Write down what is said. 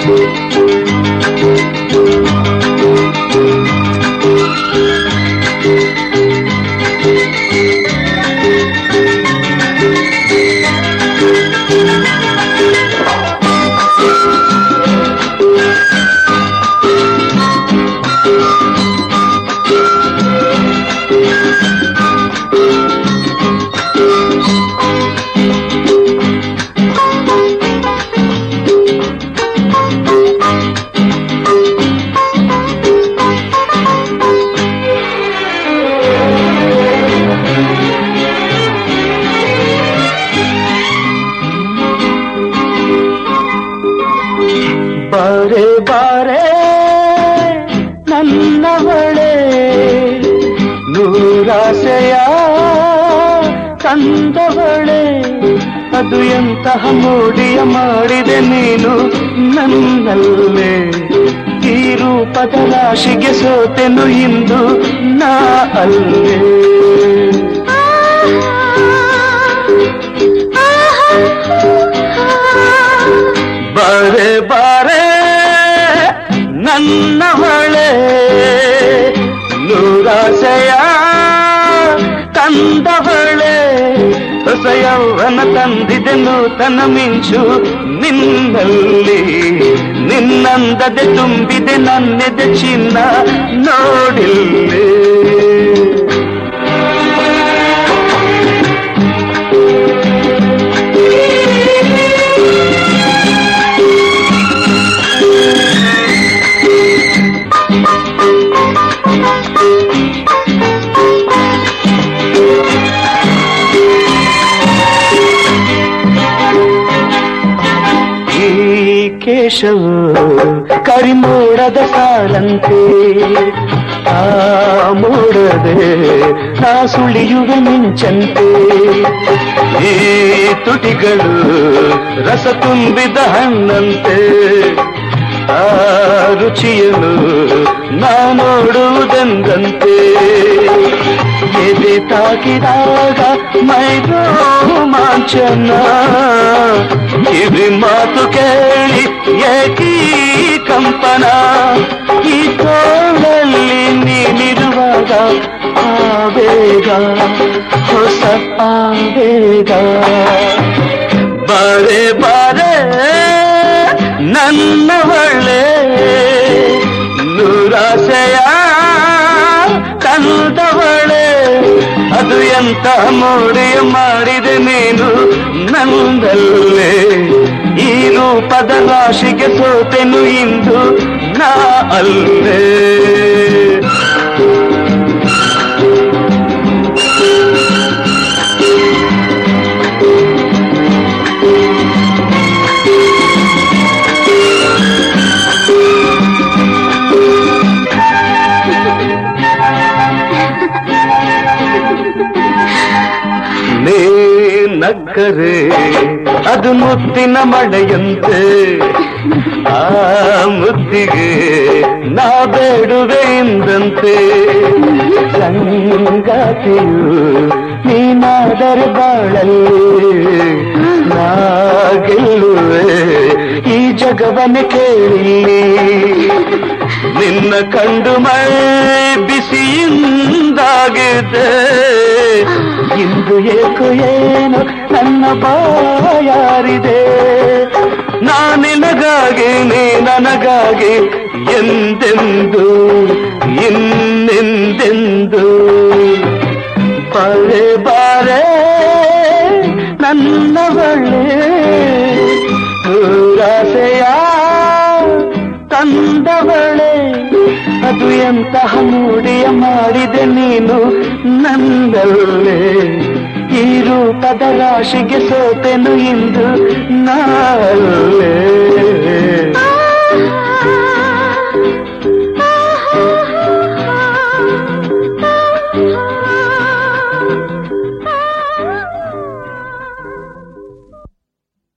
ಬಾರೆ ಬಾರೆ ನನ್ನವಳೆ ನೂರಾಸೆಯ ತಂದವಳೆ ಅದು ಎಂತಹ ಮೋಡಿಯ ಮಾಡಿದೆ ನೀನು ನನ್ನಲ್ಲೇ ಈ ರೂಪದ ರಾಶಿಗೆ ಸೋತೆನು ಇಂದು ನಾ ಅಲ್ಲೇ ಬಾರೆ ಬಾರೆ ನನ್ನವಳೆ ನೂರಾಸೆಯ ತಂದವಳೆ ಹೊಸ ಯೌವನ ತಂದಿದೆ ನೂತನ ಮಿಂಚು ನಿನ್ನಲ್ಲಿ ನಿನ್ನಂದದೆ ತುಂಬಿದೆ ನನ್ನೆದೆ ಚಿನ್ನ ನೋಡಿಲ್ಲೇ ಈ ಕೇಶವು ಕರಿಮೋಡದ ಸಾಲಂತೆ ಆ ಮೋಡದೆ ನಾ ಸುಳಿಯುವ ಮಿಂಚಂತೆ ಈ ತುಟಿಗಳು ರಸ ತುಂಬಿದ ಹಣ್ಣಂತೆ ಆ ರುಚಿಯನ್ನು ನಾ ನೋಡುವುದೆಂದಂತೆ ಎದೆ ತಾಕಿದಾಗ ಮೈದೋ ಮಾಂಚನ ಕಿವಿ ಮಾತು ಕೇಳಿ ಏಕೀ ಕಂಪನ ಈ ತೋಳಲ್ಲಿ ನೀನಿರುವಾಗ ಆವೇಗ ಹೊಸ ಆವೇಗ ಬಾರೆ ಬಾರೆ ನನ್ನವಳೆ ನೂರಾಸೆಯ ಕಂದವಳೆ ಅದು ಎಂತ ಮೋಡಿಯ ಮಾಡಿದೆ ನೀನು ನಂದಲ್ಲೇ ಈ ರೂಪದ ರಾಶಿಗೆ ಸೋತೆನು ಇಂದು ನಾ ಅಲ್ಲೇ ನೀ ನಕ್ಕರೆ ಅದು ಮುತ್ತಿನ ಮಳೆಯಂತೆ ಆ ಮುತ್ತಿಗೆ ನಾ ಬೇಡುವೆ ಎಂದಂತೆ ಸಂಗಾತಿಯು ನೀನಾದರೆ ಬಾಳಲ್ಲಿ ನಾ ಗೆಲ್ಲುವೆ ಈ ಜಗವನ್ನೇ ಕೇಳಿ ನಿನ್ನ ಕಂಡು ಮೈ ಬಿಸಿಯಿಂದಾಗಿದೆ ಇಂದು ಏಕೋ ಏನು ನನ್ನ ಬಾಯಾರಿದೆ ನಾನಿನಗಾಗಿ ನೀ ನನಗಾಗಿ ಎಂದೆಂದು ಇನ್ನೆಂದೆಂದು ಬಾರೆ ಬಾರೆ ನನ್ನವಳೆ ದುರಾಸೆಯ ತಂದವಳೆ ಅದು ಎಂತಹ ಮೂಡಿಯ ಮಾಡಿದೆ ನೀನು ನಂದಲ್ಲೇ ಈ ರೂಪದ ರಾಶಿಗೆ ಸೋತೆನು ಇಂದು ನಾಳೆ